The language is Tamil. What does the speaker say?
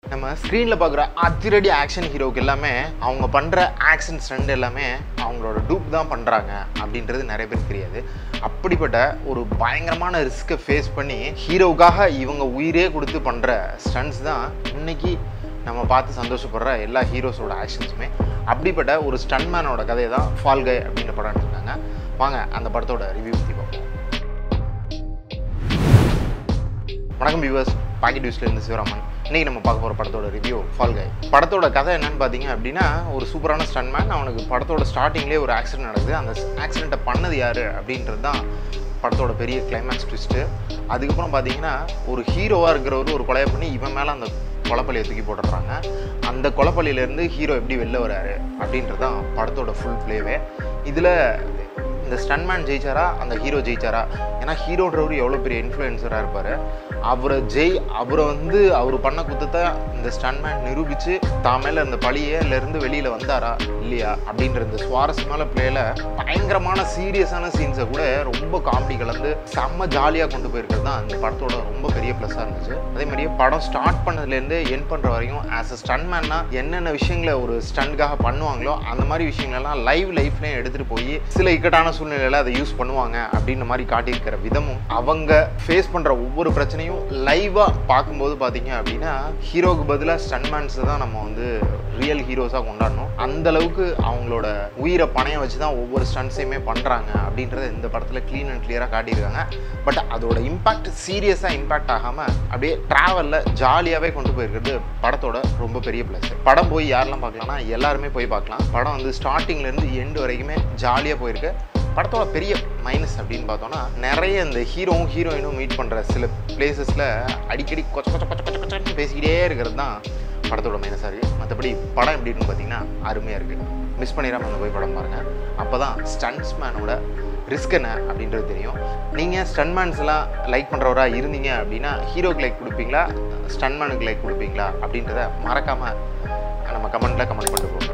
நம்ம ஸ்க்ரீனில் பார்க்குற அதிரடி ஆக்ஷன் ஹீரோவுக்கு எல்லாமே அவங்க பண்ணுற ஆக்ஷன் ஸ்டண்ட் எல்லாமே அவங்களோட டூப் தான் பண்ணுறாங்க அப்படின்றது நிறைய பேருக்கு தெரியாது அப்படிப்பட்ட ஒரு பயங்கரமான ரிஸ்க்கை ஃபேஸ் பண்ணி ஹீரோவுக்காக இவங்க உயிரே கொடுத்து பண்ணுற ஸ்டண்ட்ஸ் தான் இன்னைக்கு நம்ம பார்த்து சந்தோஷப்படுற எல்லா ஹீரோஸோட ஆக்ஷன்ஸுமே அப்படிப்பட்ட ஒரு ஸ்டன்மேனோட கதையை தான் ஃபால்கை அப்படின்ற படம் எடுத்திருக்காங்க வாங்க அந்த படத்தோட ரிவ்யூ பற்றி பார்ப்போம் வணக்கம் வியூவர்ஸ் பாக்கெட் நியூஸ்லேருந்து சிவராமன் இன்றைக்கி நம்ம பார்க்க போகிற படத்தோட ரிவ்யூ ஃபால் கை படத்தோட கதை என்னன்னு பார்த்தீங்க அப்படின்னா ஒரு சூப்பரான ஸ்டன்மேன் அவனுக்கு படத்தோட ஸ்டார்டிங்லேயே ஒரு ஆக்சிடென்ட் நடக்குது அந்த ஆக்சிடெண்ட்டை பண்ணது யார் அப்படின்றது தான் படத்தோட பெரிய கிளைமேக்ஸ் ட்விஸ்ட்டு அதுக்கப்புறம் பார்த்தீங்கன்னா ஒரு ஹீரோவாக இருக்கிறவர் ஒரு கொலையை பண்ணி இவன் மேலே அந்த கொலப்பள்ளியை தூக்கி போட்டுடுறாங்க அந்த கொலப்பள்ளியிலேருந்து ஹீரோ எப்படி வெளில வராரு அப்படின்றது தான் படத்தோட ஃபுல் ப்ளேவே இதில் இந்த ஸ்டன்மேன் ஜெயிச்சாரா அந்த ஹீரோ ஜெயிச்சாரா ஏன்னா ஹீரோன்றவர் எவ்வளோ பெரிய இன்ஃப்ளூயன்சராக இருப்பார் அவரை ஜெய் அவரை வந்து அவர் பண்ண குத்தத்தை இந்த ஸ்டன்மேன் நிரூபித்து தான் மேலே இந்த பழியிலேருந்து வெளியில் வந்தாரா இல்லையா அப்படின்ற இந்த சுவாரஸ்யமான பிளேயில் பயங்கரமான சீரியஸான சீன்ஸை கூட ரொம்ப காமெடி கலந்து செம்ம ஜாலியாக கொண்டு போயிருக்கிறது தான் இந்த படத்தோட ரொம்ப பெரிய ப்ளஸ்ஸாக இருந்துச்சு அதே மாதிரியே படம் ஸ்டார்ட் பண்ணதுலேருந்து என் பண்ணுற வரைக்கும் ஆஸ் அ ஸ்டன்மேன்னா என்னென்ன விஷயங்களை ஒரு ஸ்டண்ட்காக பண்ணுவாங்களோ அந்த மாதிரி விஷயங்களெல்லாம் லைவ் லைஃப்லேயும் எடுத்துகிட்டு போய் சில இக்கட்டான சூழ்நிலையில் அதை யூஸ் பண்ணுவாங்க அப்படின்ற மாதிரி காட்டியிருக்கிற விதமும் அவங்க ஃபேஸ் பண்ணுற ஒவ்வொரு பிரச்சனையும் லைவாக பார்க்கும்போது பார்த்தீங்க அப்படின்னா ஹீரோக்கு பதிலாக ஸ்டன்மேன்ஸை தான் நம்ம வந்து ரியல் ஹீரோஸாக கொண்டாடணும் அந்த அளவுக்கு அவங்களோட உயிரை பணைய வச்சு தான் ஒவ்வொரு ஸ்டன்ட்ஸையுமே பண்ணுறாங்க அப்படின்றத இந்த படத்தில் க்ளீன் அண்ட் கிளியராக காட்டியிருக்காங்க பட் அதோட இம்பாக்ட் சீரியஸாக இம்பாக்ட் ஆகாமல் அப்படியே ட்ராவலில் ஜாலியாகவே கொண்டு போயிருக்கிறது படத்தோட ரொம்ப பெரிய ப்ளஸ் படம் போய் யாரெல்லாம் பார்க்கலாம்னா எல்லாருமே போய் பார்க்கலாம் படம் வந்து ஸ்டார்டிங்லேருந்து எண்டு வரைக்குமே ஜாலியாக போயிருக்கு படத்தோட பெரிய மைனஸ் அப்படின்னு பார்த்தோன்னா நிறைய இந்த ஹீரோவும் ஹீரோயினும் மீட் பண்ணுற சில பிளேசஸில் அடிக்கடி கொச்ச கொச்ச கொச்ச கொச்ச கொச்சன்னு பேசிக்கிட்டே இருக்கிறது தான் படத்தோட மைனஸாக இருக்குது மற்றபடி படம் எப்படி இருக்குன்னு பார்த்தீங்கன்னா அருமையாக இருக்குது மிஸ் பண்ணிடாமல் அந்த போய் படம் பாருங்கள் அப்போ தான் ஸ்டன்ட்ஸ்மேனோட ரிஸ்க் என்ன அப்படின்றது தெரியும் நீங்கள் ஸ்டன்மேன்ஸ்லாம் லைக் பண்ணுறவராக இருந்தீங்க அப்படின்னா ஹீரோக்கு லைக் கொடுப்பீங்களா ஸ்டன்மேனுக்கு லைக் கொடுப்பீங்களா அப்படின்றத மறக்காமல் நம்ம கமெண்ட்டில் கமெண்ட் பண்ணிட்டு போங்க